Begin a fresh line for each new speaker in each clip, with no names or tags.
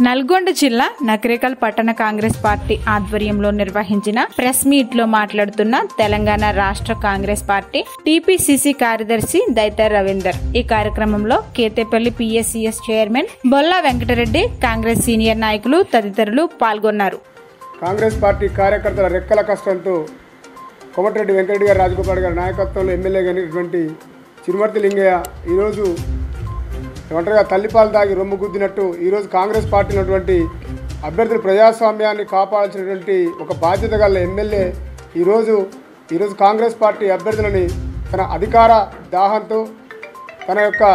నల్గొండ జిల్లా నకరేకల్ పట్టణ కాంగ్రెస్ పార్టీ ఆధ్వర్యంలో నిర్వహించిన ప్రెస్ మీట్ లో మాట్లాడుతున్న తెలంగాణ రాష్ట్ర కాంగ్రెస్ పార్టీ టీపీసీసీ కార్యదర్శి దైతర్ రవీందర్ ఈ కార్యక్రమంలో Ketepalli PSCS chairman Bolla Venkatareddy congress senior నాయకులు తదితరులు పాల్గొన్నారు
కాంగ్రెస్ పార్టీ కార్యకర్తల రెక్కల కష్టంతో కోమటిరెడ్డి వెంకరెడ్డి గారు రాజగోపాల్ గారి నాయకత్వంలో ఎమ్మెల్యే అయినటువంటి చిరుమర్తి లింగయ్య ఈరోజు ఒంటరిగా తల్లిపాలు తాగి రొమ్ము గుద్దినట్టు ఈరోజు కాంగ్రెస్ పార్టీ ఉన్నటువంటి అభ్యర్థుల ప్రజాస్వామ్యాన్ని కాపాడాల్సినటువంటి ఒక బాధ్యత గల ఎమ్మెల్యే ఈరోజు ఈరోజు కాంగ్రెస్ పార్టీ అభ్యర్థులని తన అధికార దాహంతో తన యొక్క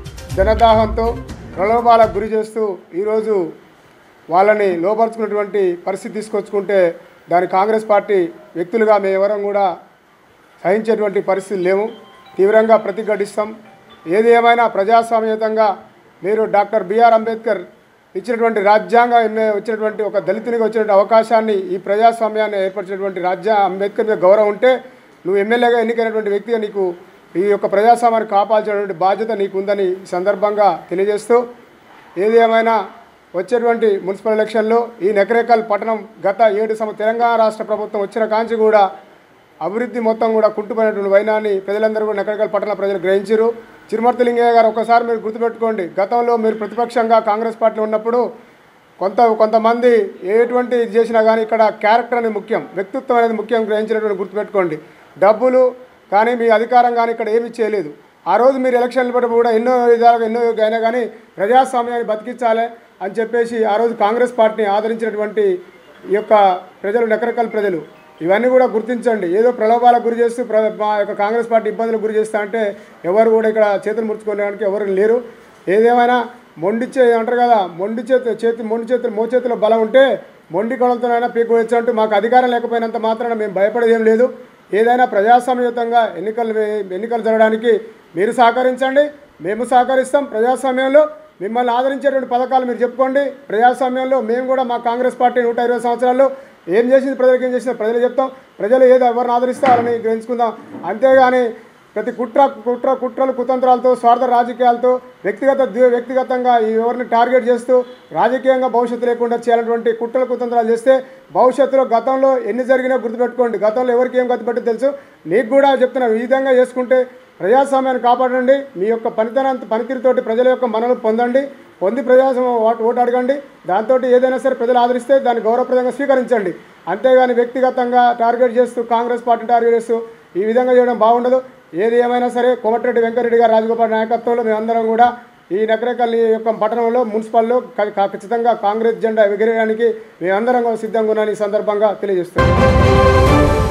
జనదాహంతో ప్రలోభాలకు గురి చేస్తూ ఈరోజు వాళ్ళని లోపరుచుకున్నటువంటి పరిస్థితి తీసుకొచ్చుకుంటే దాని కాంగ్రెస్ పార్టీ వ్యక్తులుగా మేము ఎవరం కూడా సహించేటువంటి పరిస్థితులు లేవు తీవ్రంగా ప్రతిఘటిస్తాం ఏది ఏమైనా ప్రజాస్వామ్యయుతంగా మీరు డాక్టర్ బిఆర్ అంబేద్కర్ ఇచ్చినటువంటి రాజ్యాంగం ఎన్నో- వచ్చినటువంటి ఒక దళితునికి వచ్చినటువంటి అవకాశాన్ని ఈ ప్రజాస్వామ్యాన్ని ఏర్పరిచినటువంటి రాజ్యా అంబేద్కర్ మీద గౌరవం ఉంటే నువ్వు ఎమ్మెల్యేగా ఎన్నికైనటువంటి వ్యక్తిగా నీకు ఈ యొక్క ప్రజాస్వామ్యాన్ని కాపాల్సినటువంటి బాధ్యత నీకుందని ఈ సందర్భంగా తెలియజేస్తూ ఏది ఏమైనా వచ్చేటువంటి మున్సిపల్ ఎలక్షన్లో ఈ నెకరేకల్ పట్టణం గత ఏడు సంవ తెలంగాణ రాష్ట్ర ప్రభుత్వం వచ్చిన కాంచి కూడా అభివృద్ధి మొత్తం కూడా కుంటుపోయినటువంటి వైనాన్ని ప్రజలందరూ కూడా నెకరేకల్ పట్టణ ప్రజలు గ్రహించారు చిరుమర్తి లింగయ్య గారు ఒకసారి మీరు గుర్తుపెట్టుకోండి గతంలో మీరు ప్రతిపక్షంగా కాంగ్రెస్ పార్టీలో ఉన్నప్పుడు కొంత కొంతమంది ఎటువంటి ఇది చేసినా కానీ ఇక్కడ క్యారెక్టర్ అనేది ముఖ్యం వ్యక్తిత్వం అనేది ముఖ్యం గ్రహించినటువంటి గుర్తుపెట్టుకోండి డబ్బులు కానీ మీ అధికారం కానీ ఇక్కడ ఏమీ చేయలేదు ఆ రోజు మీరు ఎలక్షన్లు పెట్టినప్పుడు కూడా ఎన్నో విధాలుగా ఎన్నో అయినా కానీ ప్రజాస్వామ్యాన్ని బతికించాలి అని చెప్పేసి ఆ రోజు కాంగ్రెస్ పార్టీని ఆదరించినటువంటి ఈ యొక్క ప్రజలు నెకరకల్ ప్రజలు ఇవన్నీ కూడా గుర్తించండి ఏదో ప్రలోభాలకు గురి చేస్తూ ప్ర మా యొక్క కాంగ్రెస్ పార్టీ ఇబ్బందులకు గురి చేస్తా అంటే ఎవరు కూడా ఇక్కడ చేతులు ముడుచుకోవడానికి ఎవరు లేరు ఏదేమైనా మొండి చే అంటారు కదా మొండి చేతి చేతి మొండి చేతులు మో చేతిలో బలం ఉంటే మొండి కొడలతోనైనా పీకు వచ్చారంటూ మాకు అధికారం లేకపోయినంత మాత్రాన మేము భయపడేది ఏం లేదు ఏదైనా ప్రజాస్వామ్యయుతంగా ఎన్నికలు వే- ఎన్నికలు జరగడానికి మీరు సహకరించండి మేము సహకరిస్తాం ప్రజాస్వామ్యంలో మిమ్మల్ని ఆదరించేటువంటి పథకాలు మీరు చెప్పుకోండి ప్రజాస్వామ్యంలో మేము కూడా మా కాంగ్రెస్ పార్టీ నూట ఇరవై సంవత్సరాల్లో ఏం చేసింది ప్రజలకు ఏం చేసింది ప్రజలు చెప్తాం ప్రజలు ఏదో ఎవరిని ఆదరిస్తే వాళ్ళని గ్రహించుకుందాం అంతేగాని ప్రతి కుట్ర కుట్ర కుట్రలు కుతంత్రాలతో స్వార్థ రాజకీయాలతో వ్యక్తిగత ద్వే- వ్యక్తిగతంగా ఈ ఎవరిని టార్గెట్ చేస్తూ రాజకీయంగా భవిష్యత్తు లేకుండా చేయాలన్నటువంటి కుట్రలు కుతంత్రాలు చేస్తే భవిష్యత్తులో గతంలో ఎన్ని జరిగినా గుర్తుపెట్టుకోండి గతంలో ఎవరికి ఏం గతిపెట్టి తెలుసు నీకు కూడా చెప్తున్నా ఈ విధంగా చేసుకుంటే ప్రజాస్వామ్యాన్ని కాపాడండి మీ యొక్క పనితనం పనితీరుతోటి ప్రజల యొక్క మనలు పొందండి పొంది ప్రజాస్వామ్యం ఓటు ఓటు అడగండి దాంతో ఏదైనా సరే ప్రజలు ఆదరిస్తే దాన్ని గౌరవప్రదంగా స్వీకరించండి అంతేగాని వ్యక్తిగతంగా టార్గెట్ చేస్తూ కాంగ్రెస్ పార్టీ టార్గెట్ చేస్తూ ఈ విధంగా చేయడం బాగుండదు ఏది ఏమైనా సరే కోమటిరెడ్డి వెంకరెడ్డి గారు రాజగోపాల్ నాయకత్వంలో మేమందరం కూడా ఈ నగరకల్ యొక్క పట్టణంలో మున్సిపల్లో క- ఖచ్చితంగా కాంగ్రెస్ జెండా ఎగిరేయడానికి మేమందరం కూడా సిద్ధంగా ఉన్నాను ఈ సందర్భంగా తెలియజేస్తున్నాం